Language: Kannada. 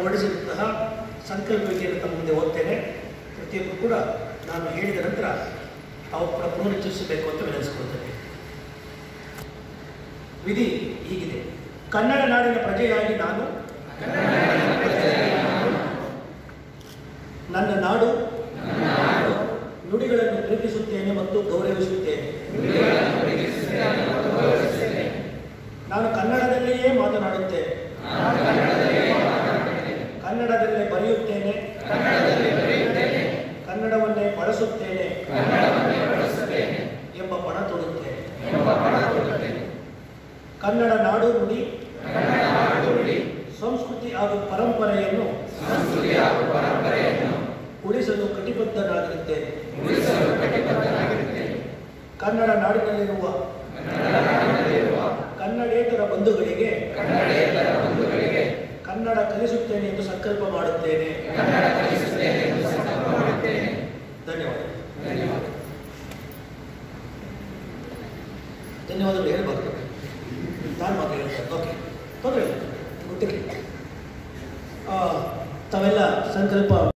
ಹೊರಡಿಸಿದಂತಹ ಸಂಕಲ್ಪವಿಕೆಯನ್ನು ತಮ್ಮ ಮುಂದೆ ಓದ್ತೇನೆ ಪ್ರತಿಯೊಬ್ಬರು ಕೂಡ ನಾನು ಹೇಳಿದ ನಂತರ ತಾವು ಕೂಡ ಪುನರುಚ್ಚರಿಸಬೇಕು ಅಂತ ವಿನಂತಿಸಿಕೊಳ್ತೇನೆ ವಿಧಿ ಹೀಗಿದೆ ಕನ್ನಡ ನಾಡಿನ ಪ್ರಜೆಯಾಗಿ ನಾನು ನನ್ನ ನಾಡು ನುಡಿಗಳನ್ನು ಪ್ರೀತಿಸುತ್ತೇನೆ ಮತ್ತು ಗೌರವಿಸುತ್ತೇನೆ ನಾನು ಕನ್ನಡದಲ್ಲಿಯೇ ಮಾತನಾಡುತ್ತೇನೆ ಕನ್ನಡದಲ್ಲೇ ಬರೆಯುತ್ತೇನೆ ಕನ್ನಡವನ್ನೇ ಬಳಸುತ್ತೇನೆ ಎಂಬ ಪಣ ತೊಡುತ್ತೇನೆ ಕನ್ನಡ ನಾಡು ನುಡಿ ಸಂಸ್ಕೃತಿ ಹಾಗೂ ಪರಂಪರೆಯನ್ನು ಉಳಿಸಲು ಕಟಿಬದ್ಧನಾಗಿರುತ್ತೇನೆ ಕನ್ನಡ ನಾಡಿನಲ್ಲಿರುವ ಕನ್ನಡೇತರ ಬಂಧುಗಳಿಗೆ ಕನ್ನಡ ಕಲಿಸುತ್ತೇನೆ ಎಂದು ಸಂಕಲ್ಪ ಮಾಡುತ್ತೇನೆ ಧನ್ಯವಾದ ಧನ್ಯವಾದಗಳು ಹೇಳಬಾರ್ದು ನಾನು ಮಾತ್ರ ಹೇಳ್ತೇನೆ ಓಕೆ ತೊಂದರೆ ಇಲ್ಲ ಗೊತ್ತಿರಲಿ ತಾವೆಲ್ಲ ಸಂಕಲ್ಪ